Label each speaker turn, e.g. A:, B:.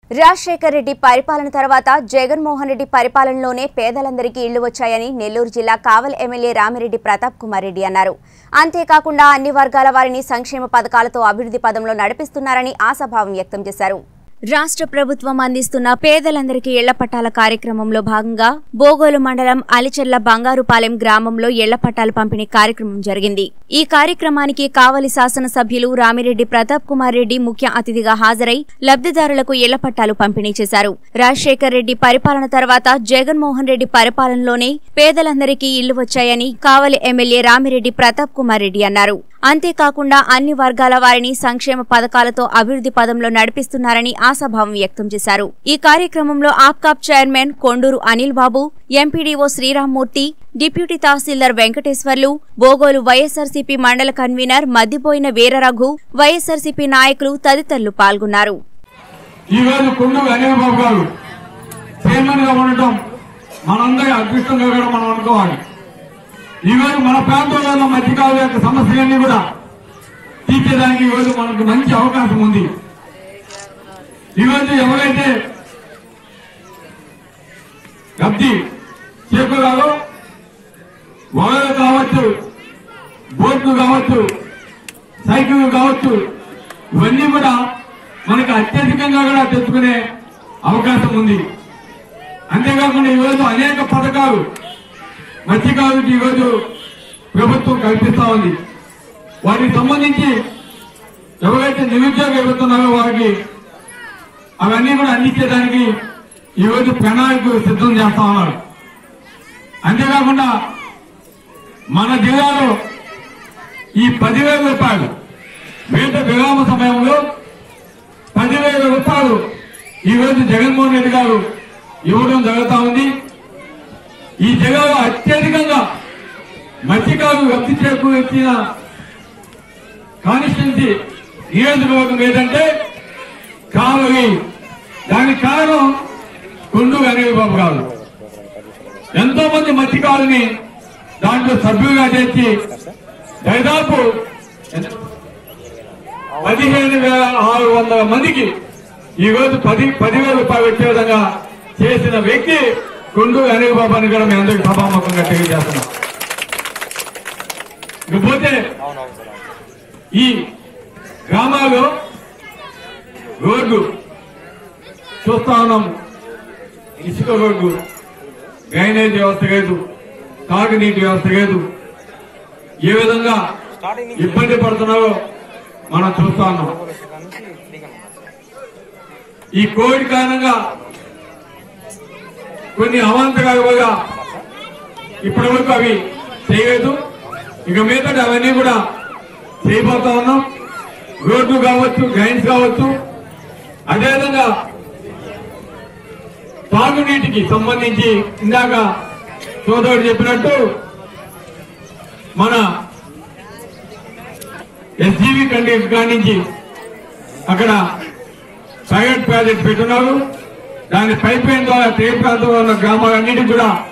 A: రాజశేఖర్ రెడ్డి పరిపాలన తర్వాత జగన్మోహన్ రెడ్డి పరిపాలనలోనే పేదలందరికీ ఇళ్లు వచ్చాయని నెల్లూరు జిల్లా కావల్ ఎమ్మెల్యే రామిరెడ్డి ప్రతాప్ కుమార్ రెడ్డి అన్నారు అంతేకాకుండా అన్ని వర్గాల వారిని సంక్షేమ పథకాలతో అభివృద్ధి పదంలో నడిపిస్తున్నారని ఆశాభావం వ్యక్తం చేశారు రాష్ట్ర ప్రభుత్వం అందిస్తున్న పేదలందరికీ ఇళ్ల పట్టాల కార్యక్రమంలో భాగంగా బోగోలు మండలం అలిచెర్ల బంగారుపాలెం గ్రామంలో ఇళ్ల పట్టాల పంపిణీ కార్యక్రమం జరిగింది ఈ కార్యక్రమానికి కావలి శాసనసభ్యులు రామిరెడ్డి ప్రతాప్ కుమార్ రెడ్డి ముఖ్య అతిథిగా హాజరై లబ్ధిదారులకు ఇళ్ల పట్టాలు పంపిణీ చేశారు రాజశేఖర్ రెడ్డి పరిపాలన తర్వాత జగన్మోహన్ రెడ్డి పరిపాలనలోనే పేదలందరికీ ఇళ్లు వచ్చాయని కావలి ఎమ్మెల్యే రామిరెడ్డి ప్రతాప్ కుమార్ రెడ్డి అన్నారు అంతేకాకుండా అన్ని వర్గాల వారిని సంక్షేమ పథకాలతో అభివృద్ధి పదంలో నడిపిస్తున్నారని ఆశాభావం వ్యక్తం చేశారు ఈ కార్యక్రమంలో Apcob chairman Konduru Anil Babu MPDO Sriramamurthy deputy tahsildar Venkateswarlu Bogolu YSRCP మండల కన్వీనర్ మద్దిపోయిన వీరరఘు వైఎస్ఆర్సీపీ నాయకులు తదితరులు పాల్గొన్నారు
B: ఈ రోజు కొండు అనిల్ బాబు గారు చైర్మన్ గా ఉండటం మనందరి అదృష్టంగా కూడా మనం అనుకోవాలి ఈ రోజు మన ప్రాంతంలో ఉన్న మధ్యకాల యొక్క సమస్యలన్నీ కూడా తీర్చేదానికి ఈ రోజు మనకు మంచి అవకాశం ఉంది ఈ రోజు ఎవరైతే లబ్ధి చేకూరాలో వలలు కావచ్చు బోట్లు కావచ్చు సైకిల్ కావచ్చు ఇవన్నీ కూడా మనకు అత్యధికంగా కూడా తెచ్చుకునే అవకాశం ఉంది అంతేకాకుండా ఈరోజు అనేక పథకాలు మత్స్యకారులకు ఈరోజు ప్రభుత్వం కల్పిస్తా ఉంది వాటికి సంబంధించి ఎవరైతే నిరుద్యోగ యువతున్నారో వారికి అవన్నీ కూడా అందించేదానికి ఈరోజు ప్రణాళికలు సిద్ధం చేస్తా ఉన్నారు అంతేకాకుండా మన జిల్లాలో ఈ పదివేల రూపాయలు వేట విరామ సమయంలో పదివేల రూపాయలు ఈ రోజు జగన్మోహన్ రెడ్డి గారు ఇవ్వడం జరుగుతా ఉంది ఈ జిల్లాలో అత్యధికంగా మత్స్యకారులు లబ్ధి చేకూర్చిన కాన్స్టిట్యున్సీ నియోజకవర్గం ఏదంటే కావలి దానికి కారణం కొండు అనిల్ బాబు గారు ఎంతో మంది మత్స్యకారుని దాంట్లో సభ్యులుగా చేర్చి దాదాపు పదిహేను వేల ఆరు వందల మందికి ఈ రోజు పది పదివేల రూపాయలు వచ్చే విధంగా చేసిన వ్యక్తి కొండు అనిల్ బాబు అని కూడా మీ అందరికి సభాముఖంగా తెలియజేస్తున్నాం ఇకపోతే ఈ గ్రామాల్లో రోడ్డు చూస్తా ఉన్నాం ఇసుక రోడ్డు డ్రైనేజ్ వ్యవస్థ లేదు తాగునీటి వ్యవస్థ లేదు ఏ విధంగా ఇబ్బంది పడుతున్నారో మనం చూస్తా ఉన్నాం ఈ కోవిడ్ కారణంగా కొన్ని అవాంతరాలుగా ఇప్పటి వరకు అవి చేయలేదు ఇక మీదట అవన్నీ కూడా చేయబోతా ఉన్నాం రోడ్లు కావచ్చు డ్రైన్స్ కావచ్చు అదేవిధంగా తాగునీటికి సంబంధించి ఇందాక సోదరుడు చెప్పినట్టు మన ఎస్జీవి కండిషన్ కాడి నుంచి అక్కడ ప్రైవేట్ ప్రాజెక్ట్ పెట్టున్నారు దాని పైప్ లైన్ ద్వారా తీర ప్రాంతంలో ఉన్న గ్రామాలన్నిటికీ కూడా